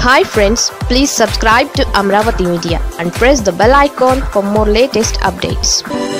hi friends please subscribe to Amaravati media and press the bell icon for more latest updates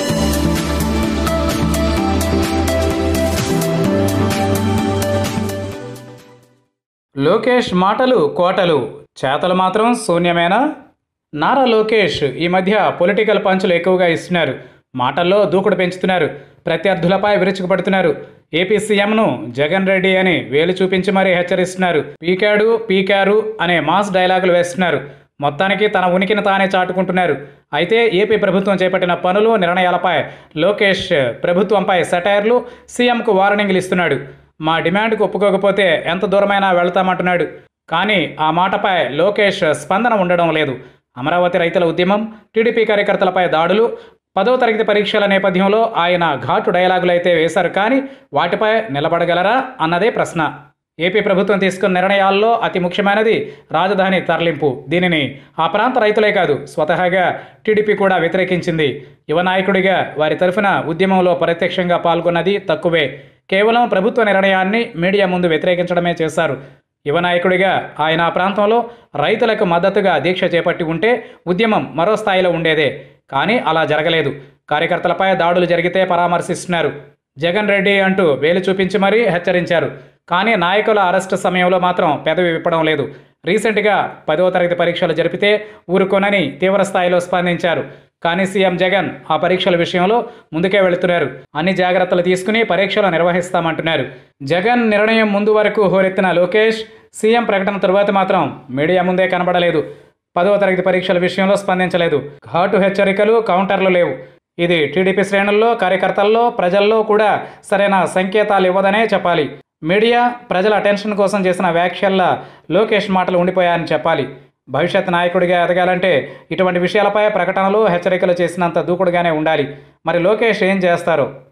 Lokesh మాటలు కోటలు చేతలు మాత్రం శూన్యమేనా నారా లోకేష్ ఈ మధ్య పొలిటికల్ పంచులు ఎక్కువగా ఇస్తున్నారు మాటల్లో దూకుడు పెంచుతున్నారు ప్రత్యర్థులపై విరుచుకుపడుతున్నారు ఏపీ సీఎంను జగన్ రెడ్డి అని వేలు చూపించి మరీ హెచ్చరిస్తున్నారు పీకాడు పీకారు అనే మాస్ డైలాగులు వేస్తున్నారు మొత్తానికి తన ఉనికిని తానే చాటుకుంటున్నారు అయితే ఏపీ ప్రభుత్వం చేపట్టిన పనులు నిర్ణయాలపై లోకేష్ ప్రభుత్వంపై సెటైర్లు సీఎంకు వార్నింగ్లు ఇస్తున్నాడు మా డిమాండ్కు ఒప్పుకోకపోతే ఎంత దూరమైనా వెళ్తామంటున్నాడు కానీ ఆ మాటపై లోకేష్ స్పందన ఉండడం లేదు అమరావతి రైతుల ఉద్యమం టీడీపీ కార్యకర్తలపై దాడులు పదో తరగతి పరీక్షల నేపథ్యంలో ఆయన ఘాటు డైలాగులు అయితే వేశారు కానీ వాటిపై నిలబడగలరా అన్నదే ప్రశ్న ఏపీ ప్రభుత్వం తీసుకున్న నిర్ణయాల్లో అతి ముఖ్యమైనది రాజధాని తరలింపు దీనిని ఆ ప్రాంత రైతులే కాదు స్వతహాగా టీడీపీ కూడా వ్యతిరేకించింది యువ నాయకుడిగా వారి తరఫున ఉద్యమంలో ప్రత్యక్షంగా పాల్గొన్నది తక్కువే కేవలం ప్రభుత్వ నిర్ణయాన్ని మీడియా ముందు వ్యతిరేకించడమే చేశారు యువ నాయకుడిగా ఆయన ఆ ప్రాంతంలో రైతులకు మద్దతుగా దీక్ష చేపట్టి ఉంటే ఉద్యమం మరో స్థాయిలో ఉండేదే కానీ అలా జరగలేదు కార్యకర్తలపై దాడులు జరిగితే పరామర్శిస్తున్నారు జగన్ రెడ్డి అంటూ వేలు చూపించి మరీ హెచ్చరించారు కానీ నాయకుల అరెస్టు సమయంలో మాత్రం పెదవి విప్పడం లేదు రీసెంట్గా పదవ తరగతి పరీక్షలు జరిపితే ఊరుకోనని తీవ్ర స్థాయిలో స్పందించారు కానీ సీఎం జగన్ ఆ పరీక్షల విషయంలో ముందుకే వెళుతున్నారు అన్ని జాగ్రత్తలు తీసుకుని పరీక్షలు నిర్వహిస్తామంటున్నారు జగన్ నిర్ణయం ముందు వరకు హోరెత్తిన లోకేష్ సీఎం ప్రకటన తరువాత మాత్రం మీడియా ముందే కనబడలేదు పదవ తరగతి పరీక్షల విషయంలో స్పందించలేదు ఘాటు హెచ్చరికలు కౌంటర్లు లేవు ఇది టీడీపీ శ్రేణుల్లో కార్యకర్తల్లో ప్రజల్లో కూడా సరైన సంకేతాలు ఇవ్వదనే చెప్పాలి మీడియా ప్రజల అటెన్షన్ కోసం చేసిన వ్యాఖ్యల్లో లోకేష్ మాటలు ఉండిపోయాయని చెప్పాలి భవిష్యత్ నాయకుడిగా ఎదగాలంటే ఇటువంటి విషయాలపై ప్రకటనలు హెచ్చరికలు చేసినంత దూకుడుగానే ఉండాలి మరి లోకేష్ ఏం చేస్తారో